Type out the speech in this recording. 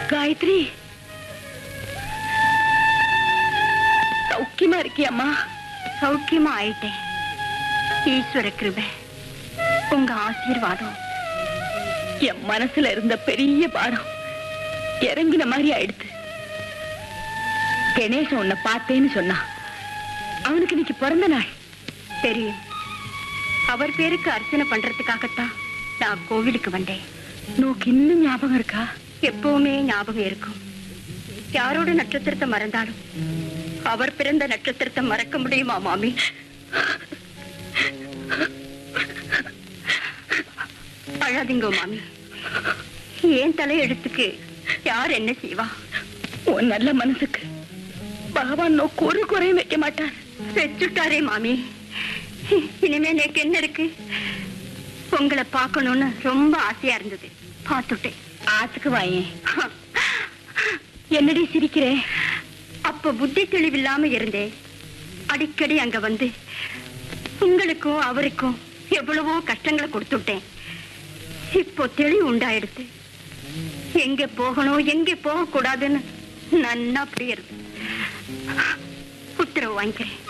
காயத்ரி சௌக்கியமா இருக்கியம்மா சௌக்கியமா ஆயிட்டேன் ஈஸ்வர கிருபை உங்க ஆசீர்வாதம் என் மனசுல இருந்த பெரிய பாரம் இறங்கின மாதிரி ஆயிடுச்சு கணேசன் உன்னை பார்த்தேன்னு சொன்னான் அவனுக்கு இன்னைக்கு பிறந்த நாள் தெரியும் அவர் பேருக்கு அர்ச்சனை பண்றதுக்காகத்தான் நான் கோவிலுக்கு வந்தேன் நோக்கு இன்னும் ஞாபகம் இருக்கா எப்பவுமே ஞாபகம் இருக்கும் யாரோட நட்சத்திரத்தை மறந்தாலும் அவர் பிறந்த நட்சத்திரத்தை மறக்க முடியுமா மாமி அழாதீங்க மாமி ஏன் தலையெழுத்துக்கு யார் என்ன செய்வா உன் நல்ல மனசுக்கு பகவான் நோக்கு ஒரு குறையும் வைக்க மாட்டார் வச்சுட்டாரே மாமி இனிமே எனக்கு என்ன இருக்கு உங்களை பார்க்கணும்னு ரொம்ப ஆசையா இருந்தது பார்த்துட்டேன் ஆத்துக்கு வாயேன் என்னடி சிரிக்கிறே அப்ப புத்தி தெளிவில்லாம இருந்தேன் அடிக்கடி அங்க வந்து உங்களுக்கும் அவருக்கும் எவ்வளவோ கஷ்டங்களை கொடுத்துட்டேன் இப்போ தெளிவு உண்டாயிடுத்து எங்க போகணும் எங்க போக கூடாதுன்னு நன்னா அப்படி இருக்கு உத்தரவு வாங்கிக்கிறேன்